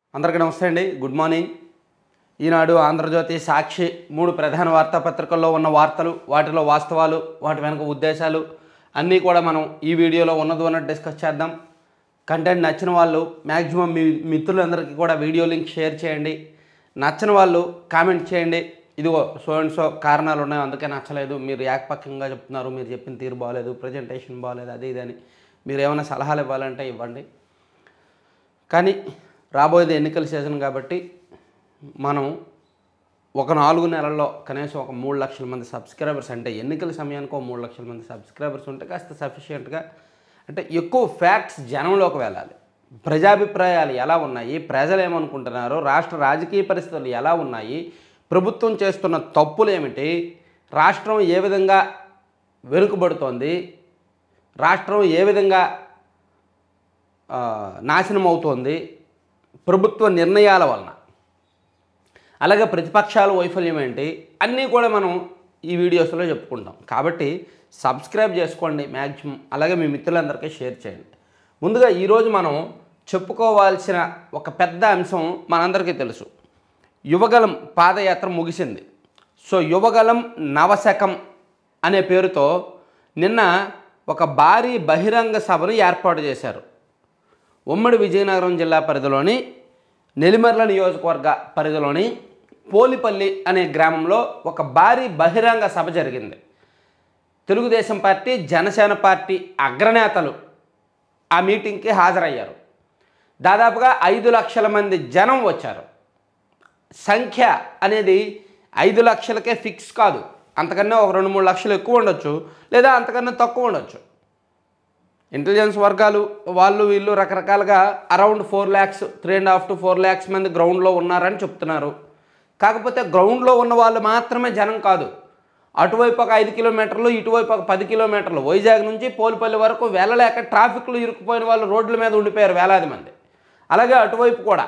అందరికీ నమస్తే అండి గుడ్ మార్నింగ్ ఈనాడు ఆంధ్రజ్యోతి సాక్షి మూడు ప్రధాన వార్తాపత్రికల్లో ఉన్న వార్తలు వాటిలో వాస్తవాలు వాటి వెనుక ఉద్దేశాలు అన్నీ కూడా మనం ఈ వీడియోలో ఉన్నది ఉన్నట్టు డిస్కస్ చేద్దాం కంటెంట్ నచ్చిన వాళ్ళు మ్యాక్సిమం మీ మిత్రులందరికీ కూడా వీడియో లింక్ షేర్ చేయండి నచ్చని వాళ్ళు కామెంట్ చేయండి ఇదిగో సో అండ్ సో కారణాలు ఉన్నాయి అందుకే నచ్చలేదు మీరు ఏకపక్షంగా చెప్తున్నారు మీరు చెప్పిన తీరు బాగాలేదు ప్రజెంటేషన్ బాగాలేదు అది ఇది అని మీరు ఏమైనా సలహాలు ఇవ్వాలంటే ఇవ్వండి కానీ రాబోయేది ఎన్నికల సీజన్ కాబట్టి మనం ఒక నాలుగు నెలల్లో కనీసం ఒక మూడు లక్షల మంది సబ్స్క్రైబర్స్ అంటే ఎన్నికల సమయానికి ఒక మూడు లక్షల మంది సబ్స్క్రైబర్స్ ఉంటే కాస్త సఫిషియెంట్గా అంటే ఎక్కువ ఫ్యాక్ట్స్ జనంలోకి వెళ్ళాలి ప్రజాభిప్రాయాలు ఎలా ఉన్నాయి ప్రజలు ఏమనుకుంటున్నారు రాష్ట్ర రాజకీయ పరిస్థితులు ఎలా ఉన్నాయి ప్రభుత్వం చేస్తున్న తప్పులు ఏమిటి రాష్ట్రం ఏ విధంగా వెనుకబడుతోంది రాష్ట్రం ఏ విధంగా ఆ, నాశనం అవుతోంది ప్రభుత్వ నిర్ణయాల వలన అలాగే ప్రతిపక్షాల వైఫల్యం ఏంటి అన్నీ కూడా మనం ఈ వీడియోస్లో చెప్పుకుంటాం కాబట్టి సబ్స్క్రైబ్ చేసుకోండి మ్యాక్సిమం అలాగే మీ మిత్రులందరికీ షేర్ చేయండి ముందుగా ఈరోజు మనం చెప్పుకోవాల్సిన ఒక పెద్ద అంశం మనందరికీ తెలుసు యువగలం పాదయాత్ర ముగిసింది సో యువగలం నవశకం అనే పేరుతో నిన్న ఒక భారీ బహిరంగ సభను ఏర్పాటు చేశారు ఉమ్మడి విజయనగరం జిల్లా పరిధిలోని నెల్లిమర్ల నియోజకవర్గ పరిధిలోని పోలిపల్లి అనే గ్రామంలో ఒక భారీ బహిరంగ సభ జరిగింది తెలుగుదేశం పార్టీ జనసేన పార్టీ అగ్రనేతలు ఆ మీటింగ్కి హాజరయ్యారు దాదాపుగా ఐదు లక్షల మంది జనం వచ్చారు సంఖ్య అనేది ఐదు లక్షలకే ఫిక్స్ కాదు అంతకన్నా ఒక రెండు మూడు లక్షలు ఎక్కువ ఉండొచ్చు లేదా అంతకన్నా తక్కువ ఉండొచ్చు ఇంటెలిజెన్స్ వర్గాలు వాళ్ళు వీళ్ళు రకరకాలుగా around four lakhs three and half to four lakhs మంది గ్రౌండ్లో ఉన్నారని చెప్తున్నారు కాకపోతే గ్రౌండ్లో ఉన్న వాళ్ళు మాత్రమే జనం కాదు అటువైపు ఒక ఐదు కిలోమీటర్లు ఇటువైపు ఒక పది కిలోమీటర్లు వైజాగ్ నుంచి పోలిపల్లి వరకు వెళ్ళలేక ట్రాఫిక్లో ఇరుక్కుపోయిన వాళ్ళు రోడ్ల మీద ఉండిపోయారు వేలాది మంది అలాగే అటువైపు కూడా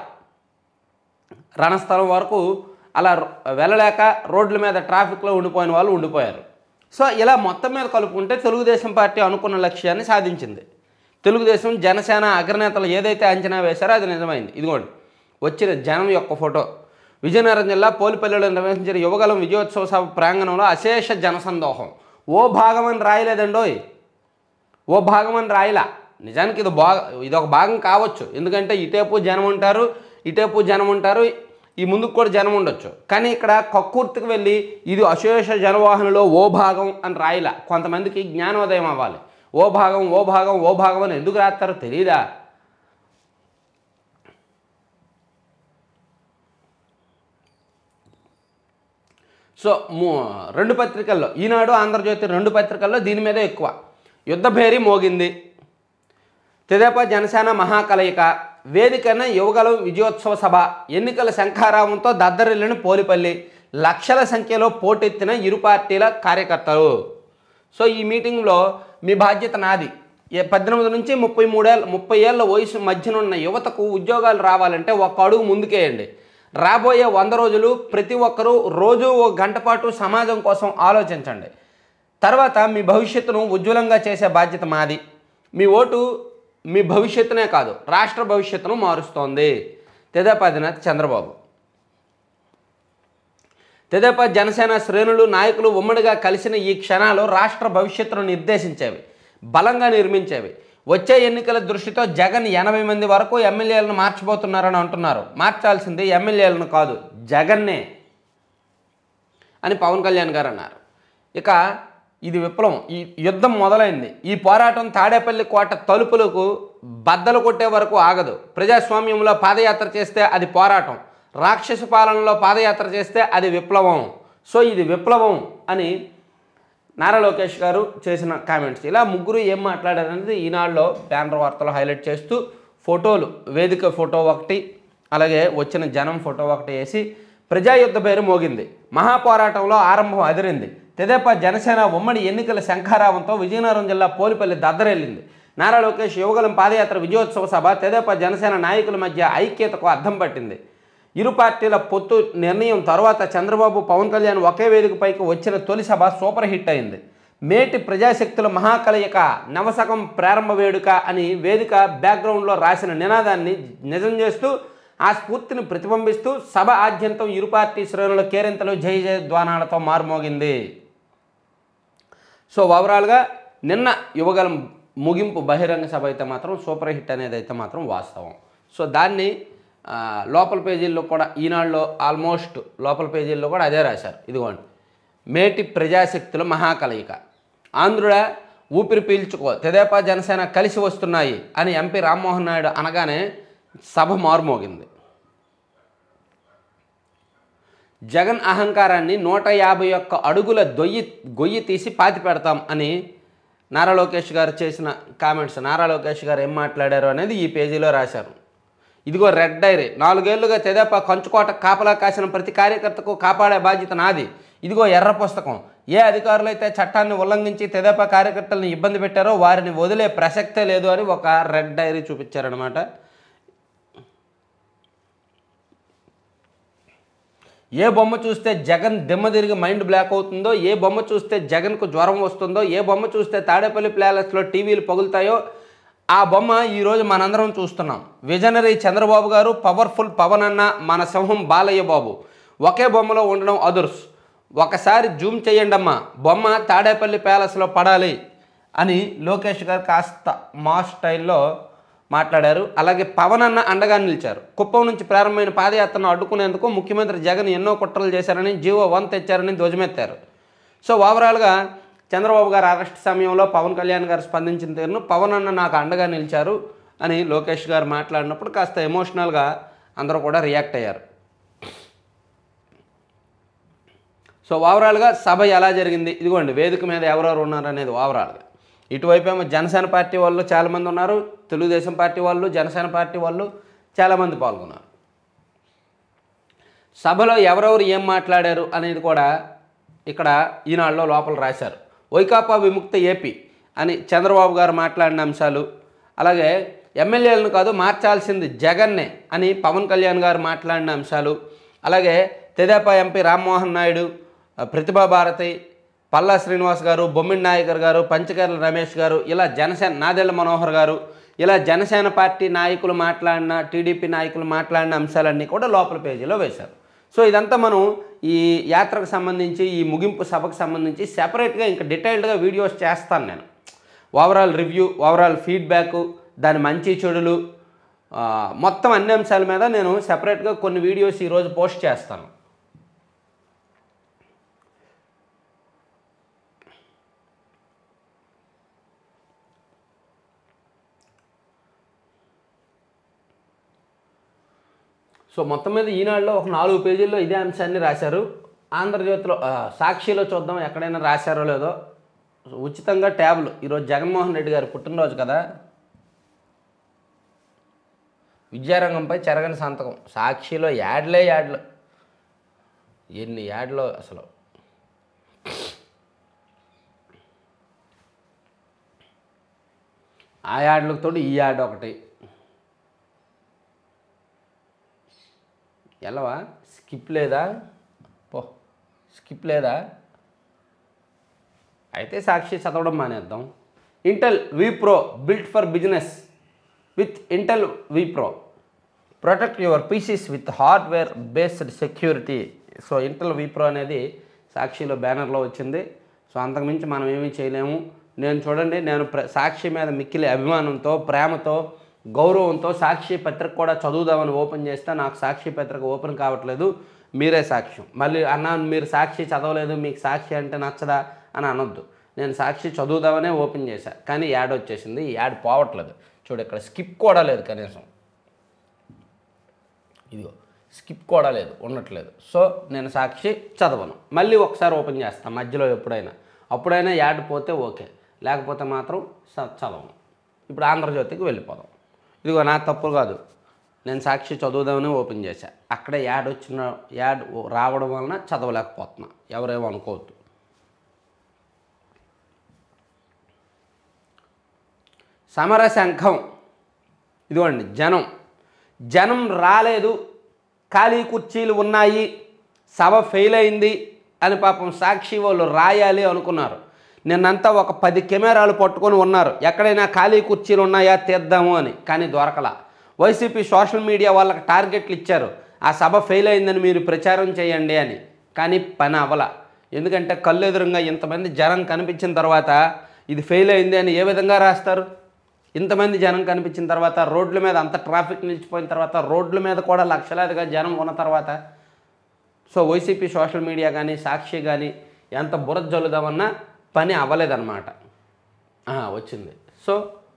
రణస్థలం వరకు అలా రో- వెళ్ళలేక రోడ్ల మీద ట్రాఫిక్లో ఉండిపోయిన వాళ్ళు ఉండిపోయారు సో ఇలా మొత్తం మీద కలుపుకుంటే తెలుగుదేశం పార్టీ అనుకున్న లక్ష్యాన్ని సాధించింది తెలుగుదేశం జనసేన అగ్రనేతలు ఏదైతే అంచనా వేశారో అది నిజమైంది ఇదిగోండి వచ్చిన జనం యొక్క ఫోటో విజయనగరం జిల్లా పోలిపల్లిలో నిర్వహించిన యువగలం విజయోత్సవ సభ ప్రాంగణంలో అశేష జనసందోహం ఓ భాగం అని రాయలేదండోయ్ ఓ భాగం అని రాయలా నిజానికి ఇది బాగా ఇది ఒక భాగం కావచ్చు ఎందుకంటే ఇటేపు జనం ఉంటారు ఇటేపు జనం ఉంటారు ఈ ముందుకు కూడా జనం ఉండొచ్చు కానీ ఇక్కడ కక్కుర్తికి వెళ్ళి ఇది అశేష జనవాహనలో ఓ భాగం అని రాయలా కొంతమందికి జ్ఞానోదయం అవ్వాలి ఓ భాగం ఓ భాగం ఓ భాగం అని ఎందుకు రాస్తారో తెలియదా సో ము- రెండు పత్రికల్లో ఈనాడు ఆంధ్రజ్యోతి రెండు పత్రికల్లో దీని మీదే ఎక్కువ యుద్ధభేరి మోగింది తెదేపా జనసేన మహాకలయిక వేదికన యువగలం విజయోత్సవ సభ ఎన్నికల శంఖారావంతో దద్దరిల్లిన పోలిపల్లి లక్షల సంఖ్యలో పోటెత్తిన ఇరు పార్టీల కార్యకర్తలు సో ఈ మీటింగ్లో మీ బాధ్యత నాది ఏ పద్దెనిమిది నుంచి ముప్పై మూడేళ్ళ ముప్పై ఏళ్ళ వయసు మధ్యనున్న యువతకు ఉద్యోగాలు రావాలంటే ఒక అడుగు ముందుకేయండి రాబోయే వంద రోజులు ప్రతి ఒక్కరూ రోజు ఓ గంట పాటు సమాజం కోసం ఆలోచించండి తర్వాత మీ భవిష్యత్తును ఉజ్వలంగా చేసే బాధ్యత మాది మీ ఓటు మీ భవిష్యత్తునే కాదు రాష్ట్ర భవిష్యత్తును మారుస్తోంది తెదేపా అధినేత చంద్రబాబు తెదేపా జనసేన శ్రేణులు నాయకులు ఉమ్మడిగా కలిసిన ఈ క్షణాలు రాష్ట్ర భవిష్యత్తును నిర్దేశించేవి బలంగా నిర్మించేవి వచ్చే ఎన్నికల దృష్టితో జగన్ ఎనభై మంది వరకు ఎమ్మెల్యేలను మార్చబోతున్నారని అంటున్నారు మార్చాల్సింది ఎమ్మెల్యేలను కాదు జగన్నే అని పవన్ కళ్యాణ్ గారు అన్నారు ఇక ఇది విప్లవం ఈ యుద్ధం మొదలైంది ఈ పోరాటం తాడేపల్లి కోట తలుపులకు బద్దలు కొట్టే వరకు ఆగదు ప్రజాస్వామ్యంలో పాదయాత్ర చేస్తే అది పోరాటం రాక్షస పాలనలో పాదయాత్ర చేస్తే అది విప్లవం సో ఇది విప్లవం అని నారా లోకేష్ గారు చేసిన కామెంట్స్ ఇలా ముగ్గురు ఏం మాట్లాడారనేది ఈనాడులో బ్యానర్ వార్తలు హైలైట్ చేస్తూ ఫోటోలు వేదిక ఫోటో ఒకటి అలాగే వచ్చిన జనం ఫోటో ఒకటి వేసి ప్రజాయుద్ధ పేరు మోగింది మహాపోరాటంలో ఆరంభం అదిరింది తెదేపా జనసేన ఉమ్మడి ఎన్నికల శంఖారావంతో విజయనగరం జిల్లా పోలిపల్లి దద్దరెళ్ళింది నారా లోకేష్ యువగలం పాదయాత్ర విజయోత్సవ సభ తెదేపా జనసేన నాయకుల మధ్య ఐక్యతకు అద్దం పట్టింది ఇరు పార్టీల పొత్తు నిర్ణయం తర్వాత చంద్రబాబు పవన్ కళ్యాణ్ ఒకే వేదికపైకి వచ్చిన తొలి సభ సూపర్ హిట్ అయింది మేటి ప్రజాశక్తుల మహాకలయిక నవశకం ప్రారంభ వేడుక అని వేదిక బ్యాక్గ్రౌండ్లో రాసిన నినాదాన్ని నిజం చేస్తూ ఆ స్ఫూర్తిని ప్రతిబింబిస్తూ సభ ఆద్యంతం ఇరు పార్టీ శ్రేణుల కేరింతలు జై జయ ద్వానాలతో మారుమోగింది సో ఓవరాల్గా నిన్న యువగలం ముగింపు బహిరంగ సభ అయితే మాత్రం సూపర్ హిట్ అనేది అయితే మాత్రం వాస్తవం సో దాన్ని ఆ, లోపల పేజీల్లో కూడా ఈనాడులో ఆల్మోస్ట్ లోపల పేజీల్లో కూడా అదే రాశారు ఇదిగోండి మేటి ప్రజాశక్తుల మహాకలయిక ఆంధ్రుడ ఊపిరి పీల్చుకో తెదేపా జనసేన కలిసి వస్తున్నాయి అని ఎంపీ రామ్మోహన్ నాయుడు అనగానే సభ మారుమోగింది జగన్ అహంకారాన్ని నూట యాభై ఒక్క అడుగుల దొయ్యి గొయ్యి తీసి పాతి పెడతాం అని నారా లోకేష్ గారు చేసిన కామెంట్స్ నారా లోకేష్ గారు ఏం మాట్లాడారు అనేది ఈ పేజీలో రాశారు ఇదిగో రెడ్ డైరీ నాలుగేళ్లుగా తెదేపా కంచుకోట కాపలా కాసిన ప్రతి కార్యకర్తకు కాపాడే బాధ్యత నాది ఇదిగో ఎర్ర పుస్తకం ఏ అధికారులు అయితే చట్టాన్ని ఉల్లంఘించి తెదేపా కార్యకర్తలను ఇబ్బంది పెట్టారో వారిని వదిలే ప్రసక్తే లేదు అని ఒక రెడ్ డైరీ చూపించారనమాట ఏ బొమ్మ చూస్తే జగన్ దిమ్మ తిరిగి మైండ్ బ్లాక్ అవుతుందో ఏ బొమ్మ చూస్తే జగన్కు జ్వరం వస్తుందో ఏ బొమ్మ చూస్తే తాడేపల్లి ప్లాలెస్లో టీవీలు పగులుతాయో ఆ బొమ్మ ఈరోజు మనందరం చూస్తున్నాం విజనరీ చంద్రబాబు గారు పవర్ఫుల్ పవన్ అన్న మన సింహం బాలయ్య బాబు ఒకే బొమ్మలో ఉండడం అదుర్స్ ఒకసారి జూమ్ చేయండి అమ్మా బొమ్మ తాడేపల్లి ప్యాలెస్లో పడాలి అని లోకేష్ గారు కాస్త మా స్టైల్లో మాట్లాడారు అలాగే పవన్ అన్న అండగా నిలిచారు కుప్పం నుంచి ప్రారంభమైన పాదయాత్రను అడ్డుకునేందుకు ముఖ్యమంత్రి జగన్ ఎన్నో కుట్రలు చేశారని జీవో వన్ తెచ్చారని ధ్వజమెత్తారు సో ఓవరాల్గా చంద్రబాబు గారు అరెస్ట్ సమయంలో పవన్ కళ్యాణ్ గారు స్పందించిన తీరును పవన్ అన్న నాకు అండగా నిలిచారు అని లోకేష్ గారు మాట్లాడినప్పుడు కాస్త ఎమోషనల్గా అందరూ కూడా రియాక్ట్ అయ్యారు సో ఓవరాల్గా సభ ఎలా జరిగింది ఇదిగోండి వేదిక మీద ఎవరెవరు ఉన్నారు అనేది ఓవరాల్గా ఇటువైపు ఏమో జనసేన పార్టీ వాళ్ళు చాలామంది ఉన్నారు తెలుగుదేశం పార్టీ వాళ్ళు జనసేన పార్టీ వాళ్ళు చాలామంది పాల్గొన్నారు సభలో ఎవరెవరు ఏం మాట్లాడారు అనేది కూడా ఇక్కడ ఈనాడులో లోపల రాశారు వైకాపా విముక్త ఏపీ అని చంద్రబాబు గారు మాట్లాడిన అంశాలు అలాగే ఎమ్మెల్యేలను కాదు మార్చాల్సింది జగన్నే అని పవన్ కళ్యాణ్ గారు మాట్లాడిన అంశాలు అలాగే తెదేపా ఎంపీ రామ్మోహన్ నాయుడు ప్రతిభా భారతి పల్లా శ్రీనివాస్ గారు బొమ్మిడి నాయకర్ గారు పంచకర్ల రమేష్ గారు ఇలా జనసేన నాదెళ్ల మనోహర్ గారు ఇలా జనసేన పార్టీ నాయకులు మాట్లాడిన టీడీపీ నాయకులు మాట్లాడిన అంశాలన్నీ కూడా లోపల పేజీలో వేశారు సో ఇదంతా మనం ఈ యాత్రకు సంబంధించి ఈ ముగింపు సభకు సంబంధించి సెపరేట్గా ఇంకా డీటెయిల్డ్గా వీడియోస్ చేస్తాను నేను ఓవరాల్ రివ్యూ ఓవరాల్ ఫీడ్బ్యాక్ దాని మంచి చెడులు ఆ, మొత్తం అన్ని అంశాల మీద నేను సెపరేట్గా కొన్ని వీడియోస్ ఈరోజు పోస్ట్ చేస్తాను సో మొత్తం మీద ఈనాడులో ఒక నాలుగు పేజీల్లో ఇదే అంశాన్ని రాశారు ఆంధ్రజ్యోతిలో ఆ, సాక్షిలో చూద్దాం ఎక్కడైనా రాశారో లేదో ఉచితంగా ట్యాబ్లు ఈరోజు జగన్మోహన్ రెడ్డి గారి పుట్టినరోజు కదా విద్యారంగంపై చెరగని సంతకం సాక్షిలో యాడ్లే యాడ్లు ఎన్ని యాడ్లో అసలు ఆ యాడ్లకు తోడు ఈ యాడ్ ఒకటి ఎలవా స్కిప్ లేదా పో స్కిప్ లేదా అయితే సాక్షి చదవడం మానేద్దాం Intel vPro built for business with Intel vPro protect your PCs with hardware based security so Intel vPro అనేది సాక్షిలో బ్యానర్లో వచ్చింది సో అంతకుమించి మనం ఏమీ చేయలేము నేను చూడండి నేను ప్ర సాక్షి మీద మిక్కిలి అభిమానంతో ప్రేమతో గౌరవంతో సాక్షి పత్రిక కూడా చదువుదామని ఓపెన్ చేస్తే నాకు సాక్షి పత్రిక ఓపెన్ కావట్లేదు మీరే సాక్ష్యం మళ్ళీ అన్న మీరు సాక్షి చదవలేదు మీకు సాక్షి అంటే నచ్చదా అని అనొద్దు నేను సాక్షి చదువుదామనే ఓపెన్ చేశా కానీ యాడ్ వచ్చేసింది ఈ యాడ్ పోవట్లేదు చూడు ఇక్కడ స్కిప్ కూడా లేదు కనీసం ఇదిగో స్కిప్ కూడా లేదు ఉండట్లేదు సో నేను సాక్షి చదవను మళ్ళీ ఒకసారి ఓపెన్ చేస్తాను మధ్యలో ఎప్పుడైనా అప్పుడైనా యాడ్ పోతే ఓకే లేకపోతే మాత్రం చ- చదవను ఇప్పుడు ఆంధ్రజ్యోతికి వెళ్ళిపోదాం ఇదిగో నా తప్పు కాదు నేను సాక్షి చదువుదామని ఓపెన్ చేశా అక్కడే యాడ్ వచ్చిన యాడ్ రావడం వలన చదవలేకపోతున్నా ఎవరేమో అనుకోవద్దు సమర శంఖం ఇదిగోండి జనం జనం రాలేదు ఖాళీ కుర్చీలు ఉన్నాయి సభ ఫెయిల్ అయింది అని పాపం సాక్షి వాళ్ళు రాయాలి అనుకున్నారు నిన్నంతా ఒక పది కెమెరాలు పట్టుకొని ఉన్నారు ఎక్కడైనా ఖాళీ కుర్చీలు ఉన్నాయా తీద్దాము అని కానీ దొరకలా వైసీపీ సోషల్ మీడియా వాళ్ళకి టార్గెట్లు ఇచ్చారు ఆ సభ ఫెయిల్ అయిందని మీరు ప్రచారం చేయండి అని కానీ పని అవల ఎందుకంటే కళ్ళు ఎదురుగా ఇంతమంది జనం కనిపించిన తర్వాత ఇది ఫెయిల్ అయింది అని ఏ విధంగా రాస్తారు ఇంతమంది జనం కనిపించిన తర్వాత రోడ్ల మీద అంత ట్రాఫిక్ నిలిచిపోయిన తర్వాత రోడ్ల మీద కూడా లక్షలాదిగా జనం ఉన్న తర్వాత సో వైసీపీ సోషల్ మీడియా కానీ సాక్షి కానీ ఎంత బురద జల్లుదామన్నా పని అవ్వలేదన్నమాట ఆ, వచ్చింది సో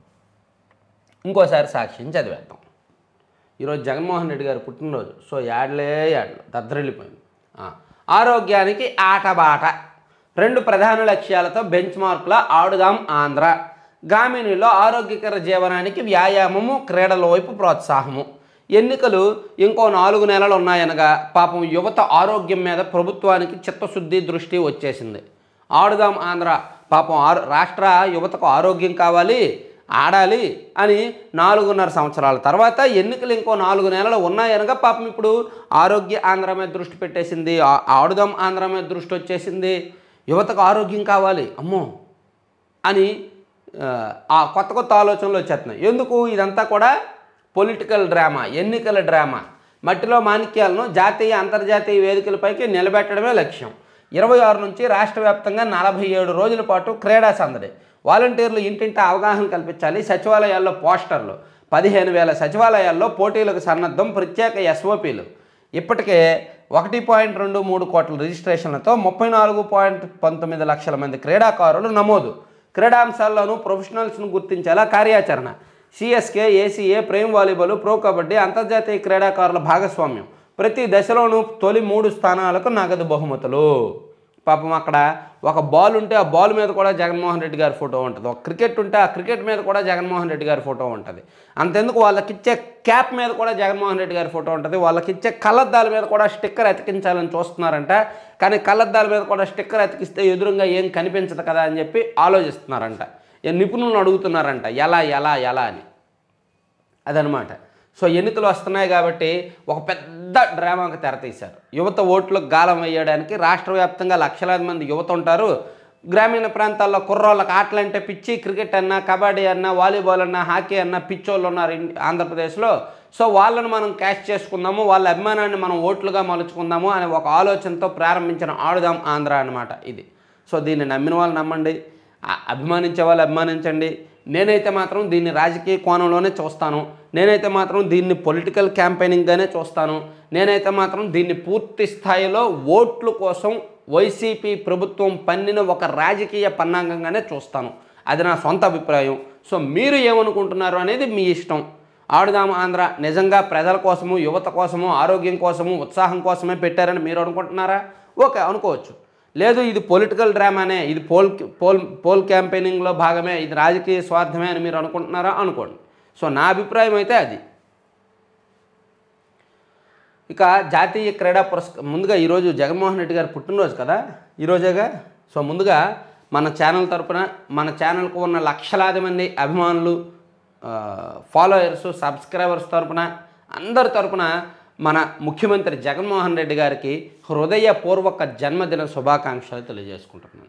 ఇంకోసారి సాక్షిని చదివేద్దాం ఈరోజు జగన్మోహన్ రెడ్డి గారి పుట్టినరోజు సో యాడ్లే యాడ్లు దద్దరిల్లిపోయింది ఆ, ఆరోగ్యానికి ఆటబాట రెండు ప్రధాన లక్ష్యాలతో బెంచ్ మార్కుల ఆడుదాం ఆంధ్ర గ్రామీణుల్లో ఆరోగ్యకర జీవనానికి వ్యాయామము క్రీడల వైపు ప్రోత్సాహము ఎన్నికలు ఇంకో నాలుగు నెలలు ఉన్నాయనగా పాపం యువత ఆరోగ్యం మీద ప్రభుత్వానికి చిత్తశుద్ధి దృష్టి వచ్చేసింది ఆడుదాం ఆంధ్ర పాపం ఆరో రాష్ట్ర యువతకు ఆరోగ్యం కావాలి ఆడాలి అని నాలుగున్నర సంవత్సరాల తర్వాత ఎన్నికలు ఇంకో నాలుగు నెలలు ఉన్నాయనగా పాపం ఇప్పుడు ఆరోగ్య ఆంధ్ర మీద దృష్టి పెట్టేసింది ఆ- ఆడుదాం ఆంధ్ర మీద దృష్టి వచ్చేసింది యువతకు ఆరోగ్యం కావాలి అమ్మో అని ఆ, ఆ కొత్త కొత్త ఆలోచనలు వచ్చేస్తున్నాయి ఎందుకు ఇదంతా కూడా పొలిటికల్ డ్రామా ఎన్నికల డ్రామా మట్టిలో మాణిక్యాలను జాతీయ అంతర్జాతీయ వేదికలపైకి నిలబెట్టడమే లక్ష్యం ఇరవై ఆరు నుంచి రాష్ట్ర వ్యాప్తంగా నలభై ఏడు రోజుల పాటు క్రీడా సందడి వాలంటీర్లు ఇంటింటా అవగాహన కల్పించాలి సచివాలయాల్లో పోస్టర్లు పదిహేను వేల సచివాలయాల్లో పోటీలకు సన్నద్ధం ప్రత్యేక ఎస్ఓపీలు ఇప్పటికే ఒకటి పాయింట్ రెండు మూడు కోట్ల రిజిస్ట్రేషన్లతో ముప్పై నాలుగు పాయింట్ పంతొమ్మిది లక్షల మంది క్రీడాకారులు నమోదు క్రీడాంశాల్లోనూ ప్రొఫెషనల్స్ను గుర్తించేలా కార్యాచరణ సిఎస్కే ఏసీఏ ప్రేమ్ వాలీబాల్ ప్రో కబడ్డీ అంతర్జాతీయ క్రీడాకారుల భాగస్వామ్యం ప్రతి దశలోనూ తొలి మూడు స్థానాలకు నగదు బహుమతులు పాపం అక్కడ ఒక బాల్ ఉంటే ఆ బాల్ మీద కూడా జగన్మోహన్ రెడ్డి గారి ఫోటో ఉంటుంది ఒక క్రికెట్ ఉంటే ఆ క్రికెట్ మీద కూడా జగన్మోహన్ రెడ్డి గారి ఫోటో ఉంటుంది అంతెందుకు వాళ్ళకిచ్చే క్యాప్ మీద కూడా జగన్మోహన్ రెడ్డి గారి ఫోటో ఉంటుంది వాళ్ళకిచ్చే కళ్ళద్దాల మీద కూడా స్టిక్కర్ అతికించాలని చూస్తున్నారంట కానీ కళ్ళద్దాల మీద కూడా స్టిక్కర్ అతికిస్తే ఎదురుగా ఏం కనిపించదు కదా అని చెప్పి ఆలోచిస్తున్నారంట ఏ నిపుణులను అడుగుతున్నారంట ఎలా ఎలా ఎలా అని అదనమాట సో ఎన్నికలు వస్తున్నాయి కాబట్టి ఒక పెద్ద డ్రామాకి తెరతీశారు యువత ఓట్లకు గాలం వేయడానికి రాష్ట్ర వ్యాప్తంగా లక్షలాది మంది యువత ఉంటారు గ్రామీణ ప్రాంతాల్లో కుర్రోళ్ళకి ఆటలంటే పిచ్చి క్రికెట్ అన్నా కబడ్డీ అన్నా వాలీబాల్ అన్నా హాకీ అన్నా పిచ్చోళ్ళు ఉన్నారు ఇన్- ఆంధ్రప్రదేశ్లో సో వాళ్ళను మనం క్యాష్ చేసుకుందాము వాళ్ళ అభిమానాన్ని మనం ఓట్లుగా మలుచుకుందాము అనే ఒక ఆలోచనతో ప్రారంభించిన ఆడుదాం ఆంధ్ర అన్నమాట ఇది సో దీన్ని నమ్మిన వాళ్ళు నమ్మండి ఆ- అభిమానించే వాళ్ళు అభిమానించండి నేనైతే మాత్రం దీన్ని రాజకీయ కోణంలోనే చూస్తాను నేనైతే మాత్రం దీన్ని పొలిటికల్ క్యాంపెయినింగ్గానే చూస్తాను నేనైతే మాత్రం దీన్ని పూర్తి స్థాయిలో ఓట్ల కోసం వైసీపీ ప్రభుత్వం పన్నిన ఒక రాజకీయ పన్నాంగంగానే చూస్తాను అది నా సొంత అభిప్రాయం సో మీరు ఏమనుకుంటున్నారు అనేది మీ ఇష్టం ఆడుదాం ఆంధ్ర నిజంగా ప్రజల కోసము యువత కోసము ఆరోగ్యం కోసము ఉత్సాహం కోసమే పెట్టారని మీరు అనుకుంటున్నారా ఓకే అనుకోవచ్చు లేదు ఇది పొలిటికల్ డ్రామానే ఇది పోల్ పోల్ పోల్ క్యాంపెయినింగ్లో భాగమే ఇది రాజకీయ స్వార్థమే అని మీరు అనుకుంటున్నారా అనుకోండి సో నా అభిప్రాయం అయితే అది ఇక జాతీయ క్రీడా పురస్క ముందుగా ఈరోజు జగన్మోహన్ రెడ్డి గారు పుట్టినరోజు కదా ఈరోజేగా సో ముందుగా మన ఛానల్ తరపున మన ఛానల్కు ఉన్న లక్షలాది మంది అభిమానులు ఫాలోయర్స్ సబ్స్క్రైబర్స్ తరపున అందరి తరపున మన ముఖ్యమంత్రి జగన్మోహన్ రెడ్డి గారికి హృదయపూర్వక జన్మదిన శుభాకాంక్షలు తెలియజేసుకుంటున్నాను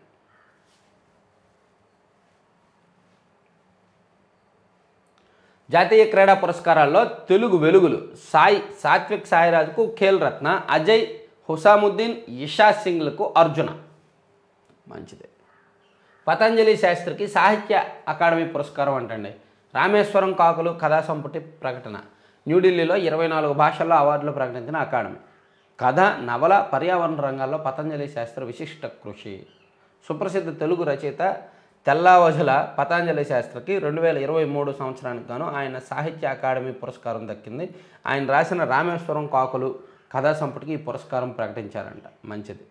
జాతీయ క్రీడా పురస్కారాల్లో తెలుగు వెలుగులు సాయి సాత్విక్ సాయిరాజ్కు ఖేల్ రత్న అజయ్ హుసాముద్దీన్ ఇషా సింగ్లకు అర్జున మంచిదే పతంజలి శాస్త్రికి సాహిత్య అకాడమీ పురస్కారం అంటండి రామేశ్వరం కాకులు కథా సంపుటి ప్రకటన న్యూఢిల్లీలో ఇరవై నాలుగు భాషల్లో అవార్డులు ప్రకటించిన అకాడమీ కథ నవల పర్యావరణ రంగాల్లో పతంజలి శాస్త్ర విశిష్ట కృషి సుప్రసిద్ధ తెలుగు రచయిత తెల్లావజుల పతంజలి శాస్త్రికి రెండు వేల ఇరవై మూడు సంవత్సరానికి గాను ఆయన సాహిత్య అకాడమీ పురస్కారం దక్కింది ఆయన రాసిన రామేశ్వరం కాకులు కథా సంపుటికి ఈ పురస్కారం ప్రకటించారంట మంచిది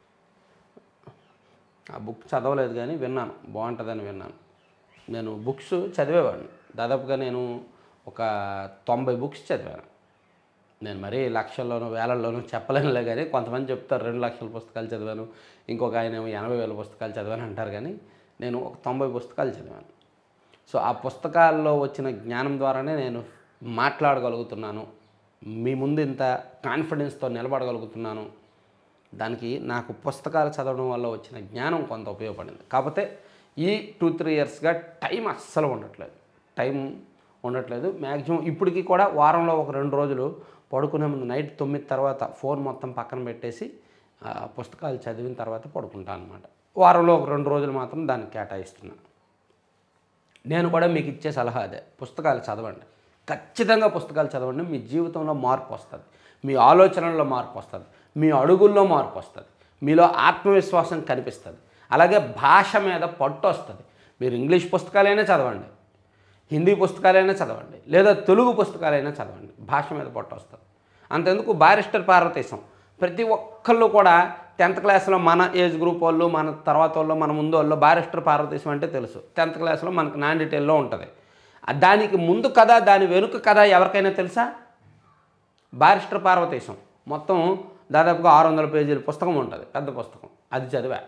ఆ బుక్ చదవలేదు కానీ విన్నాను బాగుంటుందని విన్నాను నేను బుక్స్ చదివేవాడిని దాదాపుగా నేను ఒక తొంభై బుక్స్ చదివాను నేను మరీ లక్షల్లోనూ వేలల్లోనూ చెప్పలేనులే కానీ కొంతమంది చెప్తారు రెండు లక్షల పుస్తకాలు చదివాను ఇంకొక ఆయన ఏమో ఎనభై వేల పుస్తకాలు చదివాను అంటారు కానీ నేను ఒక తొంభై పుస్తకాలు చదివాను సో ఆ పుస్తకాల్లో వచ్చిన జ్ఞానం ద్వారానే నేను మాట్లాడగలుగుతున్నాను మీ ముందు ఇంత కాన్ఫిడెన్స్తో నిలబడగలుగుతున్నాను దానికి నాకు పుస్తకాలు చదవడం వల్ల వచ్చిన జ్ఞానం కొంత ఉపయోగపడింది కాకపోతే ఈ టూ త్రీ ఇయర్స్గా టైం అస్సలు ఉండట్లేదు టైం ఉండట్లేదు మ్యాక్సిమం ఇప్పటికీ కూడా వారంలో ఒక రెండు రోజులు పడుకునే ముందు నైట్ తొమ్మిది తర్వాత ఫోన్ మొత్తం పక్కన పెట్టేసి ఆ, పుస్తకాలు చదివిన తర్వాత పడుకుంటాను అనమాట వారంలో ఒక రెండు రోజులు మాత్రం దానికి కేటాయిస్తున్నాను నేను కూడా మీకు ఇచ్చే సలహా అదే పుస్తకాలు చదవండి ఖచ్చితంగా పుస్తకాలు చదవండి మీ జీవితంలో మార్పు వస్తుంది మీ ఆలోచనల్లో మార్పు వస్తుంది మీ అడుగుల్లో మార్పు వస్తుంది మీలో ఆత్మవిశ్వాసం కనిపిస్తుంది అలాగే భాష మీద పట్టు వస్తుంది మీరు ఇంగ్లీష్ పుస్తకాలైనా చదవండి హిందీ పుస్తకాలైనా చదవండి లేదా తెలుగు పుస్తకాలైనా చదవండి భాష మీద పట్టు వస్తుంది అంతెందుకు బారిస్టర్ పార్వతీశం ప్రతి ఒక్కళ్ళు కూడా టెన్త్ క్లాస్లో మన ఏజ్ గ్రూప్ వాళ్ళు మన తర్వాత వాళ్ళు మన ముందు వాళ్ళు బారిస్టర్ పార్వతీశం అంటే తెలుసు టెన్త్ క్లాస్లో మనకు నాన్ డీటెయిల్లో ఉంటుంది ఆ దానికి ముందు కథ దాని వెనుక కథ ఎవరికైనా తెలుసా బారిస్టర్ పార్వతీశం మొత్తం దాదాపుగా ఆరు వందల పేజీల పుస్తకం ఉంటుంది పెద్ద పుస్తకం అది చదివా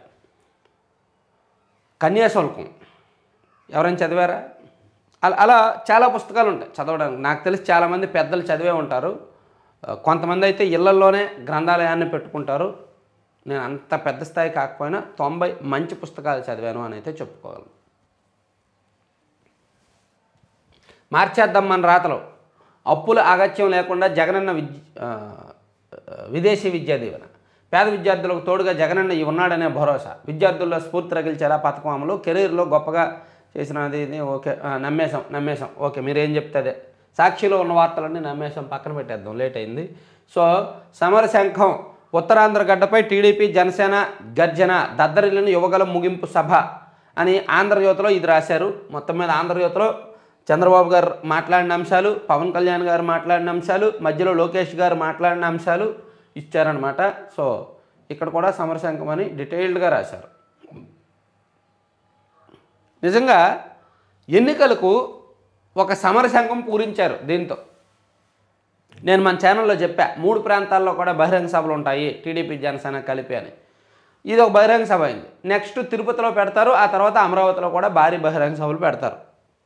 కన్యాశుల్కం ఎవరైనా చదివారా అలా అలా చాలా పుస్తకాలు ఉంటాయి చదవడానికి నాకు తెలిసి చాలామంది పెద్దలు చదివే ఉంటారు ఆ, కొంతమంది అయితే ఇళ్లలోనే గ్రంథాలయాన్ని పెట్టుకుంటారు నేను అంత పెద్ద స్థాయి కాకపోయినా తొంభై మంచి పుస్తకాలు చదివాను అని అయితే చెప్పుకోగలను మార్చేద్దాం మన రాతలో అప్పుల అగత్యం లేకుండా జగనన్న విద్య ఆ, విదేశీ విద్యా దీవెన పేద విద్యార్థులకు తోడుగా జగనన్న ఈ ఉన్నాడనే భరోసా విద్యార్థుల్లో స్ఫూర్తి రగిల్చేలా పథకం అమలు కెరీర్లో గొప్పగా చేసినది ఇది ఓకే ఆ, నమ్మేశాం నమ్మేశాం ఓకే మీరేం చెప్తే అదే సాక్షిలో ఉన్న వార్తలన్నీ నమ్మేశాం పక్కన పెట్టేద్దాం లేట్ అయింది సో సమర శంఖం ఉత్తరాంధ్ర గడ్డపై టీడీపీ జనసేన గర్జన దద్దరిల్లిన యువగలం ముగింపు సభ అని ఆంధ్రజ్యోతిలో ఇది రాశారు మొత్తం మీద ఆంధ్రజ్యోతిలో చంద్రబాబు గారు మాట్లాడిన అంశాలు పవన్ కళ్యాణ్ గారు మాట్లాడిన అంశాలు మధ్యలో లోకేష్ గారు మాట్లాడిన అంశాలు ఇచ్చారనమాట సో ఇక్కడ కూడా సమరశంఖం అని డీటెయిల్డ్గా రాశారు నిజంగా ఎన్నికలకు ఒక సమరశంఖం పూరించారు దీంతో నేను మన ఛానల్లో చెప్పా మూడు ప్రాంతాల్లో కూడా బహిరంగ సభలు ఉంటాయి టీడీపీ జనసేన కలిపి అని ఇది ఒక బహిరంగ సభ అయింది నెక్స్ట్ తిరుపతిలో పెడతారు ఆ తర్వాత అమరావతిలో కూడా భారీ బహిరంగ సభలు పెడతారు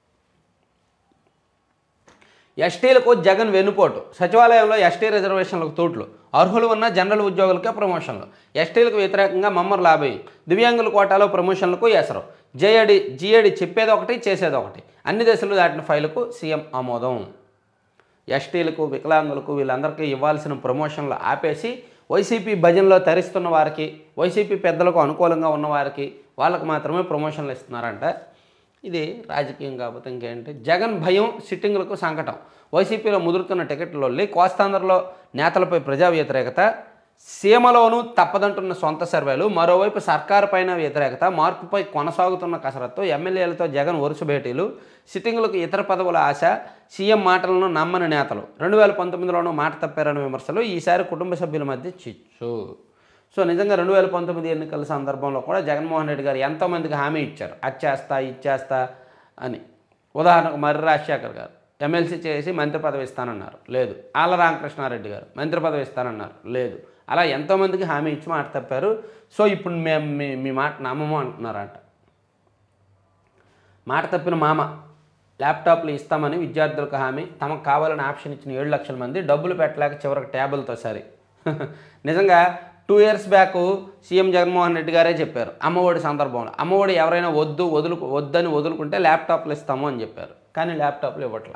ఎస్టీలకు జగన్ వెన్నుపోటు సచివాలయంలో ఎస్టీ రిజర్వేషన్లకు తోట్లు అర్హులు ఉన్న జనరల్ ఉద్యోగులకే ప్రమోషన్లు ఎస్టీలకు వ్యతిరేకంగా మమ్మరు లాభై దివ్యాంగుల కోటాలో ప్రమోషన్లకు ఎసరు జేఏడి జిఏడి చెప్పేది ఒకటి చేసేది ఒకటి అన్ని దశలు దాటిన ఫైలుకు సీఎం ఆమోదం ఎస్టీలకు వికలాంగులకు వీళ్ళందరికీ ఇవ్వాల్సిన ప్రమోషన్లు ఆపేసి వైసీపీ భజనలో తరిస్తున్న వారికి వైసీపీ పెద్దలకు అనుకూలంగా ఉన్న వారికి వాళ్ళకు మాత్రమే ప్రమోషన్లు ఇస్తున్నారంట ఇది రాజకీయం కాకపోతే ఇంకేంటి జగన్ భయం సిట్టింగులకు సంకటం వైసీపీలో ముదురుతున్న టికెట్లొల్లి కోస్తాంధ్రలో నేతలపై ప్రజా వ్యతిరేకత సీమలోనూ తప్పదంటున్న సొంత సర్వేలు మరోవైపు సర్కారు పైన వ్యతిరేకత మార్పుపై కొనసాగుతున్న కసరత్తు ఎమ్మెల్యేలతో జగన్ వరుస భేటీలు సిట్టింగులకు ఇతర పదవుల ఆశ సీఎం మాటలను నమ్మని నేతలు రెండు వేల పంతొమ్మిదిలోనూ మాట తప్పారని విమర్శలు ఈసారి కుటుంబ సభ్యుల మధ్య చిచ్చు సో నిజంగా రెండు వేల పంతొమ్మిది ఎన్నికల సందర్భంలో కూడా జగన్మోహన్ రెడ్డి గారు ఎంతోమందికి హామీ ఇచ్చారు అది చేస్తా ఇది చేస్తా అని ఉదాహరణకు మర్రి రాజశేఖర్ గారు ఎమ్మెల్సీ చేసి మంత్రి పదవి ఇస్తానన్నారు లేదు ఆళ్ళ రామకృష్ణారెడ్డి గారు మంత్రి పదవి ఇస్తానన్నారు లేదు అలా ఎంతోమందికి హామీ ఇచ్చి మాట తప్పారు సో ఇప్పుడు మేము మీ మీ మాట నమ్మము అంటున్నారంట మాట తప్పిన మామ ల్యాప్టాప్లు ఇస్తామని విద్యార్థులకు హామీ తమకు కావాలని ఆప్షన్ ఇచ్చిన ఏడు లక్షల మంది డబ్బులు పెట్టలేక చివరికి ట్యాబులతో సరి నిజంగా two years back CM Jaganmohan Reddy గారే చెప్పారు అమ్మఒడి సందర్భంలో అమ్మఒడి ఎవరైనా వద్దు వదులు వద్దని వదులుకుంటే ల్యాప్టాప్లు ఇస్తాము అని చెప్పారు కానీ ల్యాప్టాప్లు ఇవ్వట్లా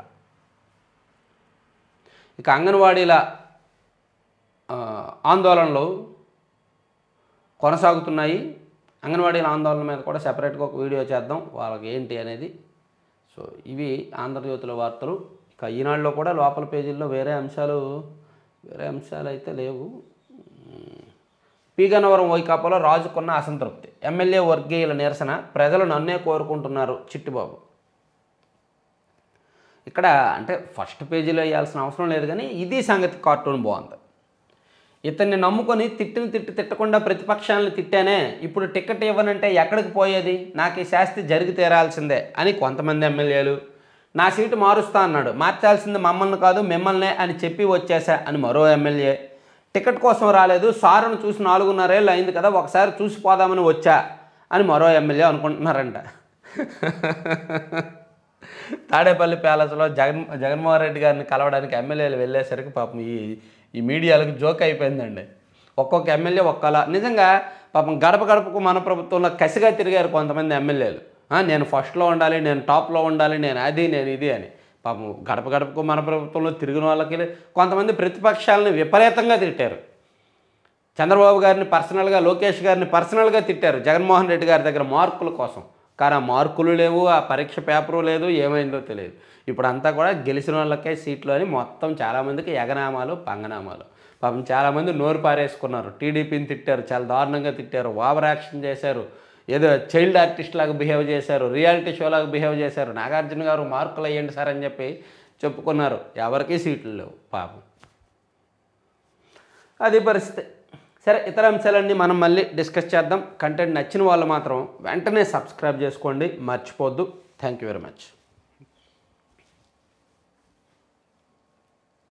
ఇక అంగన్వాడీల ఆ, ఆందోళనలు కొనసాగుతున్నాయి అంగన్వాడీల ఆందోళన మీద కూడా సెపరేట్గా ఒక వీడియో చేద్దాం వాళ్ళకి ఏంటి అనేది సో ఇవి ఆంధ్రజ్యోతిలో వార్తలు ఇక ఈనాడులో కూడా లోపల పేజీల్లో వేరే అంశాలు వేరే అంశాలు అయితే లేవు పీగనవరం వైకాపాలో రాజుకున్న అసంతృప్తి ఎమ్మెల్యే వర్గీయుల నిరసన ప్రజలు నన్నే కోరుకుంటున్నారు చిట్టిబాబు ఇక్కడ అంటే ఫస్ట్ పేజీలో వేయాల్సిన అవసరం లేదు కానీ ఇది సంగతి కార్టూన్ బాగుంది ఇతన్ని నమ్ముకొని తిట్టిన తిట్టి తిట్టకుండా ప్రతిపక్షాలను తిట్టానే ఇప్పుడు టికెట్ ఇవ్వనంటే ఎక్కడికి పోయేది నాకు ఈ శాస్తి జరిగి తీరాల్సిందే అని కొంతమంది ఎమ్మెల్యేలు నా సీటు మారుస్తా అన్నాడు మార్చాల్సింది మమ్మల్ని కాదు మిమ్మల్నే అని చెప్పి వచ్చేసా అని మరో ఎమ్మెల్యే టికెట్ కోసం రాలేదు సారును చూసి నాలుగున్నరేళ్ళు అయింది కదా ఒకసారి చూసిపోదామని వచ్చా అని మరో ఎమ్మెల్యే అనుకుంటున్నారంట తాడేపల్లి ప్యాలెస్లో జగన్ జగన్మోహన్ రెడ్డి గారిని కలవడానికి ఎమ్మెల్యేలు వెళ్ళేసరికి పాపం ఈ ఈ మీడియాలకు జోక్ అయిపోయిందండి ఒక్కొక్క ఎమ్మెల్యే ఒక్కలా నిజంగా పాపం గడప గడపకు మన ప్రభుత్వంలో కసిగా తిరిగారు కొంతమంది ఎమ్మెల్యేలు ఆ, నేను ఫస్ట్లో ఉండాలి నేను టాప్లో ఉండాలి నేను అది నేను ఇది అని పాపం గడప గడపకు మన ప్రభుత్వంలో తిరిగిన వాళ్ళకి కొంతమంది ప్రతిపక్షాలను విపరీతంగా తిట్టారు చంద్రబాబు గారిని పర్సనల్గా లోకేష్ గారిని పర్సనల్గా తిట్టారు జగన్మోహన్ రెడ్డి గారి దగ్గర మార్కుల కోసం కానీ ఆ మార్కులు లేవు ఆ పరీక్ష పేపరు లేదు ఏమైందో తెలియదు ఇప్పుడు అంతా కూడా గెలిచిన వాళ్ళకే సీట్లు అని మొత్తం చాలామందికి ఎగనామాలు పంగనామాలు పాపం చాలామంది నోరు పారేసుకున్నారు టీడీపీని తిట్టారు చాలా దారుణంగా తిట్టారు ఓవర్ యాక్షన్ చేశారు ఏదో చైల్డ్ ఆర్టిస్ట్ లాగా బిహేవ్ చేశారు రియాలిటీ షో లాగా బిహేవ్ చేశారు నాగార్జున గారు మార్కులు వేయండి సార్ అని చెప్పి చెప్పుకున్నారు ఎవరికీ సీట్లు లేవు పాపం అది పరిస్థితి సరే ఇతర అంశాలన్నీ మనం మళ్ళీ డిస్కస్ చేద్దాం కంటెంట్ నచ్చిన వాళ్ళు మాత్రం వెంటనే సబ్స్క్రైబ్ చేసుకోండి మర్చిపోద్దు థ్యాంక్ యూ వెరీ మచ్